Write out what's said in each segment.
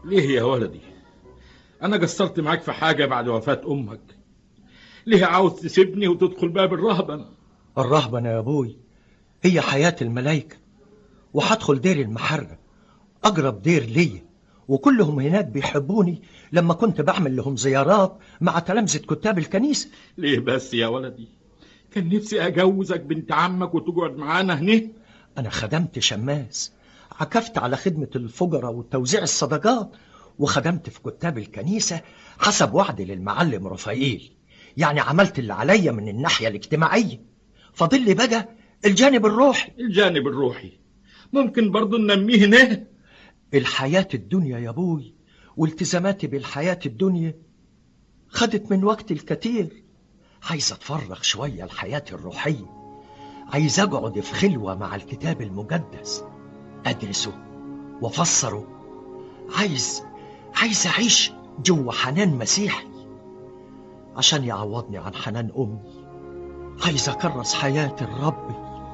ليه يا ولدي انا قصرت معاك في حاجه بعد وفاه امك ليه عاوز تسيبني وتدخل باب الرهبنه الرهبنة يا ابوي هي حياة الملايكة وهدخل دير المحرة أقرب دير ليا وكلهم هناك بيحبوني لما كنت بعمل لهم زيارات مع تلامذة كتاب الكنيسة ليه بس يا ولدي كان نفسي اجوزك بنت عمك وتقعد معانا هنا أنا خدمت شماس عكفت على خدمة الفجراء وتوزيع الصدقات وخدمت في كتاب الكنيسة حسب وعدي للمعلم رفائيل يعني عملت اللي عليا من الناحية الاجتماعية فاضل لي بقى الجانب الروحي الجانب الروحي ممكن برضو ننميه هنا الحياة الدنيا يا ابوي والتزاماتي بالحياة الدنيا خدت من وقتي الكتير عايز اتفرغ شوية لحياتي الروحية عايز اقعد في خلوة مع الكتاب المقدس ادرسه وافسره عايز عايز اعيش جوه حنان مسيحي عشان يعوضني عن حنان امي عايز اكرس حياتي لربي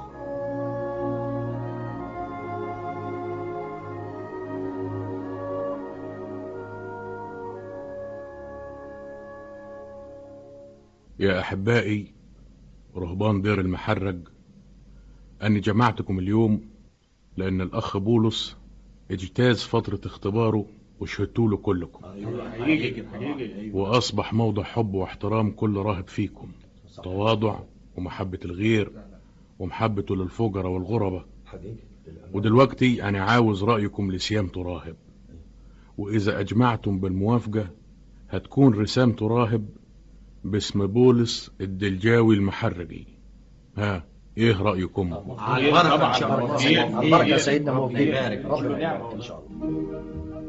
يا أحبائي رهبان دير المحرج أني جمعتكم اليوم لأن الأخ بولس اجتاز فترة اختباره وشهدت له كلكم وأصبح موضع حب واحترام كل راهب فيكم تواضع ومحبة الغير ومحبته للفجرة والغربة ودلوقتي أنا عاوز رأيكم لسيامته راهب وإذا أجمعتم بالموافقة هتكون رسامته راهب باسم بولس الدلجاوي المحرجي ها ايه رأيكم على البركة ان شاء الله البركة يا سيدنا موفقين ربنا يبارك ان شاء الله